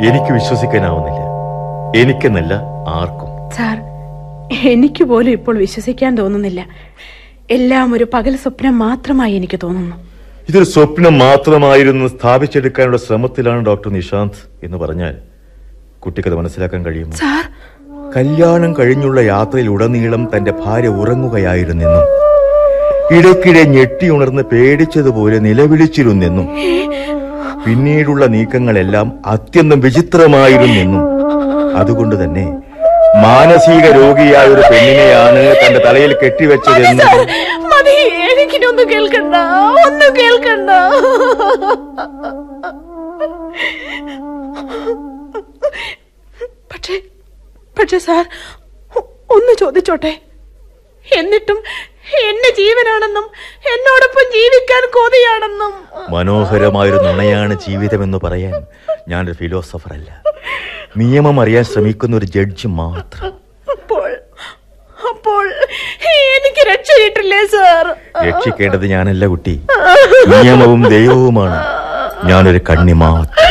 എനിക്ക് വിശ്വസിക്കാനാവുന്നില്ല എനിക്കെന്നല്ല ആർക്കും സാർ എനിക്ക് പോലും ഇപ്പോൾ വിശ്വസിക്കാൻ തോന്നുന്നില്ല എല്ലാം ഒരു പകൽ സ്വപ്നം മാത്രമായി എനിക്ക് തോന്നുന്നു ഇതൊരു സ്വപ്നം മാത്രമായിരുന്നു സ്ഥാപിച്ചെടുക്കാനുള്ള ശ്രമത്തിലാണ് ഡോക്ടർ നിഷാന്ത് എന്ന് പറഞ്ഞാൽ കുട്ടിക്കത് മനസ്സിലാക്കാൻ കഴിയുമോ സാർ കല്യാണം കഴിഞ്ഞുള്ള യാത്രയിൽ ഉടനീളം തന്റെ ഭാര്യ ഉറങ്ങുകയായിരുന്നെന്നും ഇടയ്ക്കിടെ ഞെട്ടിയുണർന്ന് പേടിച്ചതുപോലെ നിലവിളിച്ചിരുന്നെന്നും പിന്നീടുള്ള നീക്കങ്ങളെല്ലാം അത്യന്തം വിചിത്രമായിരുന്നെന്നും അതുകൊണ്ട് തന്നെ മാനസിക രോഗിയായ ഒരു പെണ്ണിനെയാണ് തന്റെ തലയിൽ കെട്ടിവെച്ചതെന്നും മതി എനിക്കിനൊന്നും കേൾക്കണ്ട ഒന്നും കേൾക്കണ്ട പക്ഷേ പക്ഷേ സാർ ഒ- ഒന്ന് ചോദിച്ചോട്ടെ എന്നിട്ടും എന്റെ ജീവനാണെന്നും എന്നോടൊപ്പം ജീവിക്കാൻ കൊതിയാണെന്നും മനോഹരമായൊരു നുണയാണ് ജീവിതമെന്ന് പറയാൻ ഞാനൊരു ഫിലോസഫർ അല്ല നിയമം അറിയാൻ ശ്രമിക്കുന്ന ഒരു ജഡ്ജി മാത്രം അപ്പോൾ അപ്പോൾ എനിക്ക് രക്ഷ കിട്ടില്ലേ സാർ രക്ഷിക്കേണ്ടത് ഞാനല്ല കുട്ടി നിയമവും ദൈവവുമാണ് ഞാനൊരു കണ്ണി മാത്രം